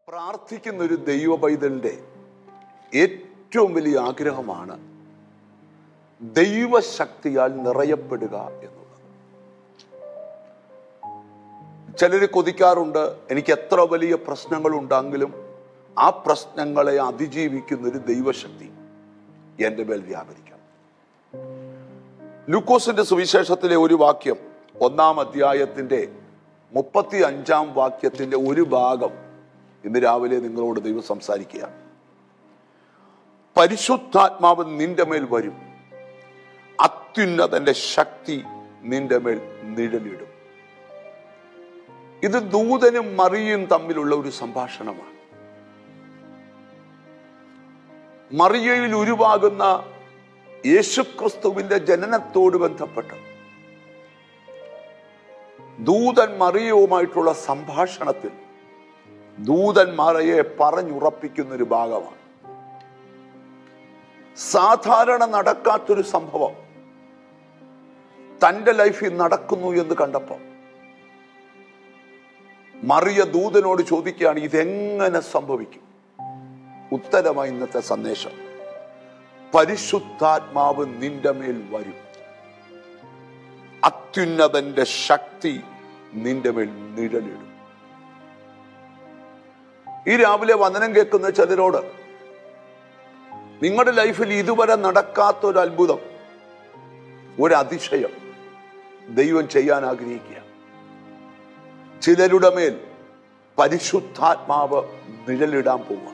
പ്രാർത്ഥിക്കുന്ന ഒരു ദൈവ പൈതലിന്റെ ഏറ്റവും വലിയ ആഗ്രഹമാണ് ദൈവശക്തിയാൽ നിറയപ്പെടുക എന്നുള്ളത് ചിലർ കൊതിക്കാറുണ്ട് എനിക്ക് എത്ര വലിയ പ്രശ്നങ്ങൾ ഉണ്ടെങ്കിലും ആ പ്രശ്നങ്ങളെ അതിജീവിക്കുന്ന ഒരു ദൈവശക്തി എൻ്റെ മേൽ വ്യാപരിക്കണം ലൂക്കോസിന്റെ സുവിശേഷത്തിലെ ഒരു വാക്യം ഒന്നാം അധ്യായത്തിന്റെ മുപ്പത്തി അഞ്ചാം വാക്യത്തിന്റെ ഒരു ഭാഗം ഇന്ന് രാവിലെ നിങ്ങളോട് ദൈവം സംസാരിക്കുക പരിശുദ്ധാത്മാവ് നിന്റെ മേൽ വരും അത്യുന്നതന്റെ ശക്തി നിന്റെ മേൽ നിഴലിടും ഇത് ദൂതനും മറിയും തമ്മിലുള്ള ഒരു സംഭാഷണമാണ് മറിയയിൽ ഉരുവാകുന്ന യേശുക്രിസ്തുവിന്റെ ജനനത്തോട് ബന്ധപ്പെട്ട് ദൂതൻ മറിയവുമായിട്ടുള്ള സംഭാഷണത്തിൽ ദൂതൻ മറയെ പറഞ്ഞുറപ്പിക്കുന്ന ഒരു ഭാഗമാണ് സാധാരണ നടക്കാത്തൊരു സംഭവം തന്റെ ലൈഫിൽ നടക്കുന്നു എന്ന് കണ്ടപ്പോൾ മറിയ ദൂതനോട് ചോദിക്കുകയാണ് ഇതെങ്ങനെ സംഭവിക്കും ഉത്തരമായി ഇന്നത്തെ സന്ദേശം പരിശുദ്ധാത്മാവ് നിന്റെ മേൽ വരും അത്യുന്നതന്റെ ശക്തി നിന്റെ മേൽ നിഴലിടും ഈ രാവിലെ വന്ദനം കേൾക്കുന്ന ചിലരോട് നിങ്ങളുടെ ലൈഫിൽ ഇതുവരെ നടക്കാത്ത ഒരു അത്ഭുതം ഒരു അതിശയം ദൈവം ചെയ്യാൻ ആഗ്രഹിക്കുക ചിലരുടെ മേൽ പരിശുദ്ധാത്മാവ് നിഴലിടാൻ പോവുക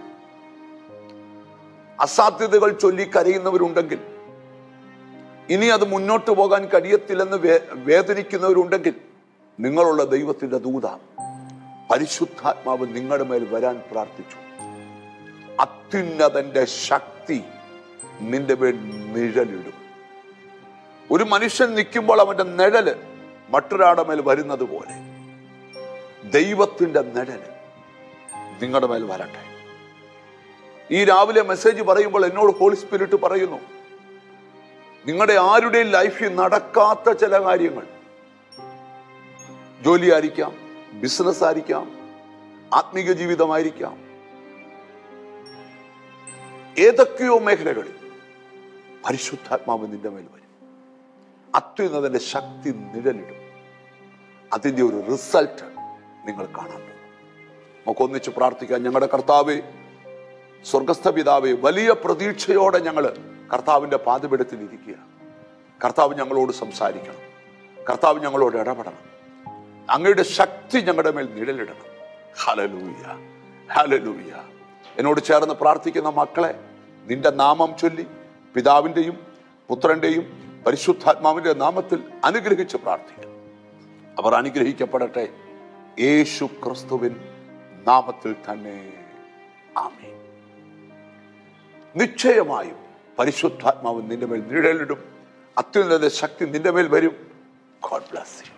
അസാധ്യതകൾ ചൊല്ലി കരയുന്നവരുണ്ടെങ്കിൽ ഇനി അത് മുന്നോട്ട് പോകാൻ കഴിയത്തില്ലെന്ന് വേ- വേദനിക്കുന്നവരുണ്ടെങ്കിൽ നിങ്ങളുള്ള ദൈവത്തിന്റെ ദൂത പരിശുദ്ധാത്മാവ് നിങ്ങളുടെ മേൽ വരാൻ പ്രാർത്ഥിച്ചു അത്യുന്നതന്റെ ശക്തി നിന്റെ മേൽ നിഴലിടും ഒരു മനുഷ്യൻ നിൽക്കുമ്പോൾ അവന്റെ നിഴല് മറ്റൊരാളുടെ മേൽ വരുന്നത് പോലെ ദൈവത്തിന്റെ നിഴല് നിങ്ങളുടെ മേൽ വരട്ടെ ഈ രാവിലെ മെസ്സേജ് പറയുമ്പോൾ എന്നോട് ഹോളി സ്പിരിറ്റ് പറയുന്നു നിങ്ങളുടെ ആരുടെയും ലൈഫിൽ നടക്കാത്ത ചില കാര്യങ്ങൾ ജോലിയായിരിക്കാം ബിസിനസ് ആയിരിക്കാം ആത്മീക ജീവിതമായിരിക്കാം ഏതൊക്കെയോ മേഖലകളിൽ പരിശുദ്ധാത്മാവ് നിന്റെ മേൽ വരും അത്യുന്നതിന്റെ ശക്തി നിഴലിടും അതിന്റെ ഒരു റിസൾട്ട് നിങ്ങൾ കാണാൻ പോകും നമുക്ക് ഒന്നിച്ച് പ്രാർത്ഥിക്കാം ഞങ്ങളുടെ കർത്താവെ സ്വർഗസ്ഥ പിതാവെ വലിയ പ്രതീക്ഷയോടെ ഞങ്ങൾ കർത്താവിന്റെ പാതപീഠത്തിൽ ഇരിക്കുക കർത്താവ് ഞങ്ങളോട് സംസാരിക്കണം കർത്താവ് ഞങ്ങളോട് ഇടപെടണം അങ്ങയുടെ ശക്തി ഞങ്ങളുടെ മേൽ നിഴലിടണം ഹലലൂയ ഹലലൂയ എന്നോട് ചേർന്ന് പ്രാർത്ഥിക്കുന്ന മക്കളെ നിന്റെ നാമം ചൊല്ലി പിതാവിൻ്റെയും പുത്രന്റെയും പരിശുദ്ധാത്മാവിന്റെ നാമത്തിൽ അനുഗ്രഹിച്ച് പ്രാർത്ഥിക്കണം അവർ അനുഗ്രഹിക്കപ്പെടട്ടെ യേശു ക്രിസ്തുവിൻ നാമത്തിൽ തന്നെ ആമേ നിശ്ചയമായും പരിശുദ്ധാത്മാവ് നിന്റെ മേൽ നിഴലിടും അത്യുന്നത ശക്തി നിന്റെ മേൽ വരും ഗോഡ് ബ്ലസ് യു